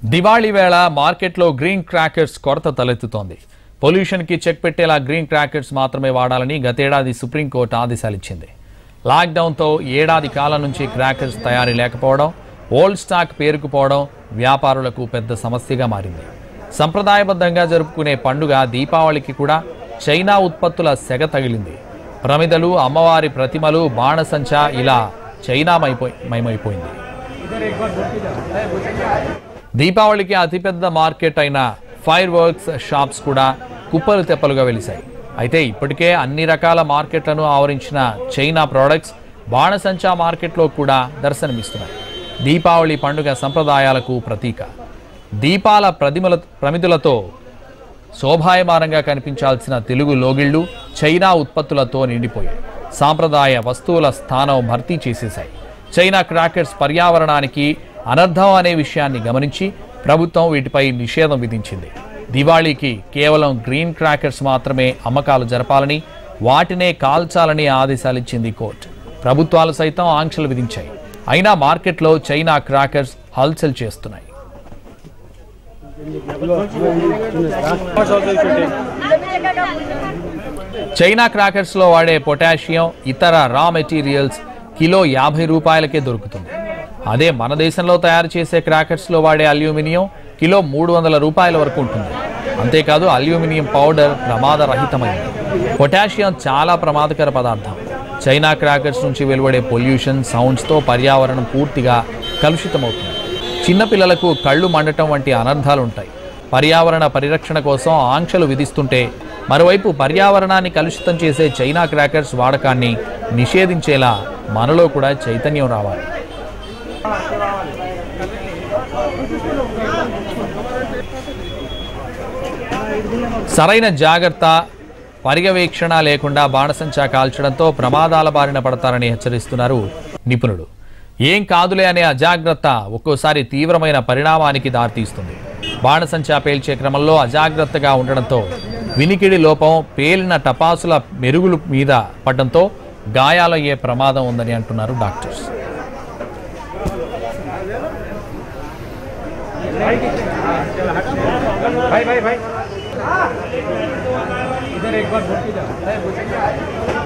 దివాళీ వేళ మార్కెట్లో green crackers కొరత తలెత్తుతోంది పొల్యూషన్కి చెక్ పెట్టేలా గ్రీన్ క్రాకర్స్ మాత్రమే వాడాలని గతేడాది సుప్రీంకోర్టు ఆదేశాలిచ్చింది లాక్డౌన్తో ఏడాది కాలం నుంచి క్రాకర్స్ తయారీ లేకపోవడం ఓల్డ్ స్టాక్ పేరుకుపోవడం వ్యాపారులకు పెద్ద సమస్యగా మారింది సంప్రదాయబద్ధంగా జరుపుకునే పండుగ దీపావళికి కూడా చైనా ఉత్పత్తుల సెగ తగిలింది ప్రమిదలు అమ్మవారి ప్రతిమలు బాణసంచా ఇలా చైనామైపోయి మయమైపోయింది దీపావళికి అతిపెద్ద మార్కెట్ అయిన ఫైర్ వర్క్స్ షాప్స్ కూడా కుప్పలు తెప్పలుగా వెలిశాయి అయితే ఇప్పటికే అన్ని రకాల మార్కెట్లను ఆవరించిన చైనా ప్రోడక్ట్స్ బాణసంచా మార్కెట్లో కూడా దర్శనమిస్తున్నాయి దీపావళి పండుగ సంప్రదాయాలకు ప్రతీక దీపాల ప్రతిమల ప్రమిదులతో శోభాయమానంగా కనిపించాల్సిన తెలుగు లోగిళ్లు చైనా ఉత్పత్తులతో నిండిపోయాయి సాంప్రదాయ వస్తువుల స్థానం భర్తీ చేసేశాయి చైనా క్రాకర్స్ పర్యావరణానికి అనర్థం అనే విషయాన్ని గమనించి ప్రభుత్వం వీటిపై నిషేధం విధించింది దివాళీకి కేవలం గ్రీన్ క్రాకర్స్ మాత్రమే అమ్మకాలు జరపాలని వాటినే కాల్చాలని ఆదేశాలిచ్చింది కోర్టు ప్రభుత్వాలు సైతం ఆంక్షలు విధించాయి అయినా మార్కెట్లో చైనా క్రాకర్స్ హల్చల్ చేస్తున్నాయి చైనా క్రాకర్స్లో వాడే పొటాషియం ఇతర రా మెటీరియల్స్ కిలో యాభై రూపాయలకే దొరుకుతుంది అదే మన దేశంలో తయారు చేసే క్రాకర్స్లో వాడే అల్యూమినియం కిలో మూడు వందల రూపాయల వరకు ఉంటుంది అంతేకాదు అల్యూమినియం పౌడర్ ప్రమాదరహితమైనది పొటాషియం చాలా ప్రమాదకర పదార్థం చైనా క్రాకర్స్ నుంచి వెలువడే పొల్యూషన్ సౌండ్స్తో పర్యావరణం పూర్తిగా కలుషితమవుతుంది చిన్నపిల్లలకు కళ్ళు మండటం వంటి అనర్థాలు ఉంటాయి పర్యావరణ పరిరక్షణ కోసం ఆంక్షలు విధిస్తుంటే మరోవైపు పర్యావరణాన్ని కలుషితం చేసే చైనా క్రాకర్స్ వాడకాన్ని నిషేధించేలా మనలో కూడా చైతన్యం రావాలి సరైన జాగ్రత్త పర్యవేక్షణ లేకుండా బాణసంచా కాల్చడంతో ప్రమాదాల బారిన పడతారని హెచ్చరిస్తున్నారు నిపుణులు ఏం కాదులే అనే అజాగ్రత్త ఒక్కోసారి తీవ్రమైన పరిణామానికి దారితీస్తుంది బాణసంచా పేల్చే క్రమంలో అజాగ్రత్తగా ఉండడంతో వినికిడి లోపం పేలిన టపాసుల మెరుగులు మీద పడడంతో గాయాలయ్యే ప్రమాదం ఉందని అంటున్నారు డాక్టర్స్ भाई भाई भाई इधर एक बार बोल के जाओ